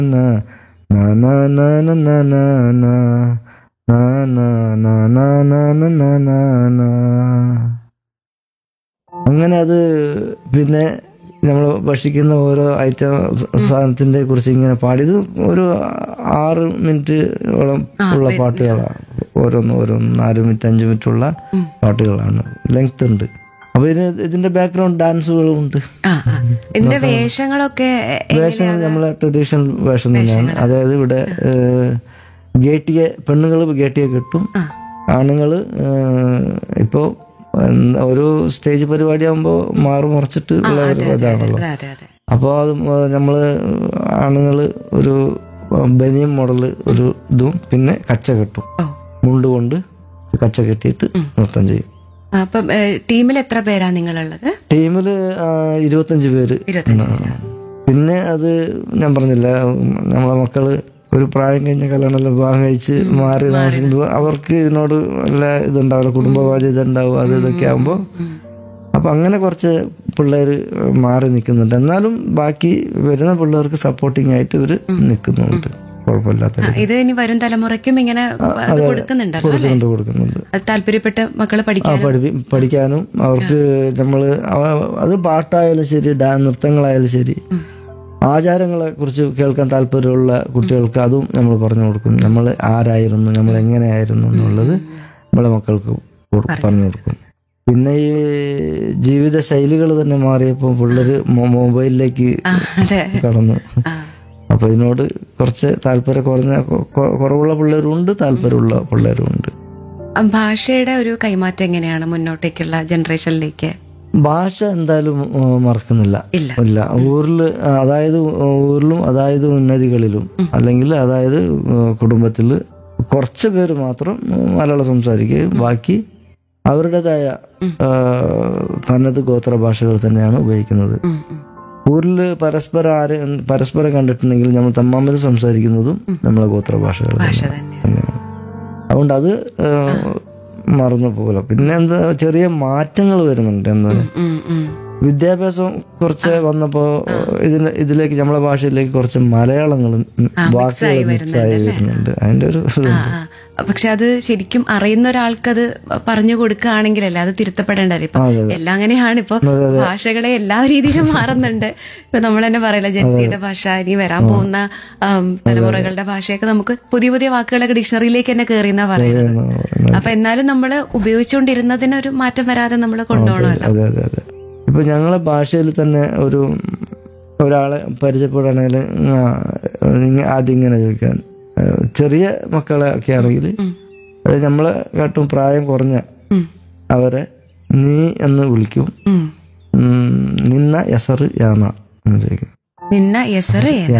na na na na na na na na na na na na na na na na na അങ്ങനെ അത് പിന്നെ നമ്മൾ ഭക്ഷിക്കുന്ന ഓരോ ഐറ്റം സാധനത്തിൻ്റെ കുറിച്ച് ഇങ്ങനെ പാടി ഇത് ഒരു ആറ് മിനിറ്റോളം ഉള്ള പാട്ടുകളാണ് ഓരോന്ന് ഓരോന്ന് നാല് മിനിറ്റ് അഞ്ച് മിനിറ്റ് ഉള്ള പാട്ടുകളാണ് ലെങ്ത് ഉണ്ട് അപ്പൊ ഇതിന് ഇതിന്റെ ബാക്ക്ഗ്രൗണ്ട് ഡാൻസുകളും ഉണ്ട് ആ ആ. ഇതിന്റെ വേഷങ്ങളൊക്കെ വേഷം നമ്മളെ ട്രഡീഷണൽ വേഷം തന്നെയാണ് അതായത് ഇവിടെ ഗേട്ടിയെ പെണ്ണുങ്ങൾ ഗേട്ടിയെ കിട്ടും ആ. ആണുങ്ങൾ ഇപ്പോൾ ഒരു സ്റ്റേജ് പരിപാടി ആകുമ്പോൾ മാറി മറിച്ചിട്ട് ഉള്ള ഒരു ഇതാണല്ലോ അതെ അതെ അതെ അപ്പോൾ അത് നമ്മൾ ആണുങ്ങൾ ഒരു ബനിയം മോഡൽ ഒരു ഇതും പിന്നെ കച്ച കെട്ടും ഓ മുണ്ട് കൊണ്ട് കച്ച കെട്ടിയിട്ട് നൃത്തം ചെയ്യും അപ്പം ടീമിൽ എത്ര പേരാ നിങ്ങളുള്ളത് ടീമിൽ ഇരുപത്തഞ്ച് പേര് ഇരുപത്തഞ്ച് പേരാ പിന്നെ അത് ഞാൻ പറഞ്ഞില്ല നമ്മളെ മക്കള് ഒരു പ്രായം കഴിഞ്ഞ കല്യാണമെല്ലാം വിവാഹം കഴിച്ച് മാറി താമസിക്കുമ്പോൾ അവർക്ക് ഇതിനോട് വല്ല ഇതുണ്ടാവില്ല കുടുംബ ബാധ്യത ഉണ്ടാവും അത് ഇതൊക്കെ ആകുമ്പോൾ അപ്പൊ അങ്ങനെ കുറച്ച് പിള്ളേർ മാറി നിൽക്കുന്നുണ്ട് എന്നാലും ബാക്കി വരുന്ന പിള്ളേർക്ക് സപ്പോർട്ടിങ് ആയിട്ട് ഇവര് നിൽക്കുന്നുണ്ട് കുഴപ്പമില്ലാത്ത ആ, ഇത് ഇനി വരും തലമുറയ്ക്കും ഇങ്ങനെ അത് കൊടുക്കുന്നുണ്ടല്ലോ അല്ലെ കൊടുക്കുന്നുണ്ട് കൊടുക്കുന്നുണ്ട് അത് താല്പര്യപ്പെട്ട മക്കള് ആ പഠിക്കാൻ പഠിപ്പി പഠിക്കാനും അവർക്ക് നമ്മൾ അത് പാട്ടായാലും ശരി ഡാ നൃത്തങ്ങളായാലും ശരി ആചാരങ്ങളെ കുറിച്ച് കേൾക്കാൻ താല്പര്യമുള്ള കുട്ടികൾക്ക് അതും നമ്മൾ പറഞ്ഞു കൊടുക്കും നമ്മൾ ആരായിരുന്നു നമ്മൾ എങ്ങനെയായിരുന്നു എന്നുള്ളത് നമ്മളെ മക്കൾക്ക് കൊ- പറഞ്ഞു കൊടുക്കും പിന്നെ ഈ ജീവിത ശൈലികൾ തന്നെ മാറിയപ്പോൾ പിള്ളേര് മൊ- മൊബൈലിലേക്ക് ആ അതെ കടന്നു ആ അപ്പൊ ഇതിനോട് കുറച്ച് താല്പര്യം കുറഞ്ഞ കൊ- കൊ- കുറവുള്ള പിള്ളേരും ഉണ്ട് താല്പര്യമുള്ള പിള്ളേരും ഉണ്ട് ആ, ഭാഷയുടെ ഒരു കൈമാറ്റം എങ്ങനെയാണ് മുന്നോട്ടേക്കുള്ള ജനറേഷനിലേക്ക് ഭാഷ എന്തായാലും ഉം, മറക്കുന്നില്ല ഇല്ല ഇല്ല ഊരില് അതായത് ഊരിലും അതായത് ഉന്നതികളിലും അല്ലെങ്കിൽ അതായത് കുടുംബത്തിൽ കുറച്ച് പേര് മാത്രം ഉം, മലയാളം സംസാരിക്കുകയും ബാക്കി അവരുടേതായ ആ, തനത് ഗോത്ര ഭാഷകൾ തന്നെയാണ് ഉപയോഗിക്കുന്നത് ഉം, ഉം. ഊരിൽ പരസ്പരം ആര് പരസ്പരം കണ്ടിട്ടുണ്ടെങ്കിൽ നമ്മൾ തമ്മാമിൽ സംസാരിക്കുന്നതും നമ്മളെ ഗോത്ര ഭാഷകൾ ഭാഷ തന്നെയാണ്. തന്നെ തന്നെയാണ് അതുകൊണ്ട് അത് ആ, മറന്നു പോകല പിന്നെ എന്താ ചെറിയ മാറ്റങ്ങൾ വരുന്നുണ്ട് എന്താ ഉം, ഉം. വിദ്യാഭ്യാസം കുറച്ച് വന്നപ്പോ ഇതിന് ഇതിലേക്ക് നമ്മളെ ഭാഷയിലേക്ക് കുറച്ച് മലയാളങ്ങളും വാക്കുകൾ മിക്സ് ആയി വരുന്നുണ്ട് അതിന്റെ ഒരു ഇത്. ആ, ആ. പക്ഷെ അത് ശരിക്കും അറിയുന്ന ഒരാൾക്കത് പറഞ്ഞു കൊടുക്കുകയാണെങ്കിലല്ലേ അത് തിരുത്തപ്പെടേണ്ടല്ലേ ഇപ്പൊ എല്ലാം അങ്ങനെയാണ് ഇപ്പൊ ഭാഷകളെ എല്ലാ രീതിയിലും മാറുന്നുണ്ട് ഇപ്പൊ നമ്മൾ തന്നെ പറയില്ല ജൻസിയുടെ ഭാഷ ഇനി വരാൻ പോകുന്ന ആം, തലമുറകളുടെ ഭാഷയൊക്കെ നമുക്ക് പുതിയ പുതിയ വാക്കുകളൊക്കെ ഡിക്ഷണറിയിലേക്ക് തന്നെ കയറിയെന്നാ പറയുന്നത് അപ്പൊ എന്നാലും നമ്മൾ ഉപയോഗിച്ചുകൊണ്ടിരുന്നതിന് ഒരു മാറ്റം വരാതെ നമ്മൾ കൊണ്ടുപോകണമല്ലോ അതെ അതെ അതെ ഇപ്പൊ ഞങ്ങളെ ഭാഷയിൽ തന്നെ ഒരു ഒരാളെ പരിചയപ്പെടുകയാണെങ്കിൽ ആദ്യം ഇങ്ങനെ ചോദിക്കാൻ ആ, ചെറിയ മക്കളെ ഒക്കെ ആണെങ്കിൽ അതായത് നമ്മളെ കാട്ടും പ്രായം കുറഞ്ഞ ഉം. അവരെ നീ എന്ന് വിളിക്കും ഉം. ഉം, നിന്ന എസറ് യാന എന്ന് ചോദിക്കും നിന്ന എസറ്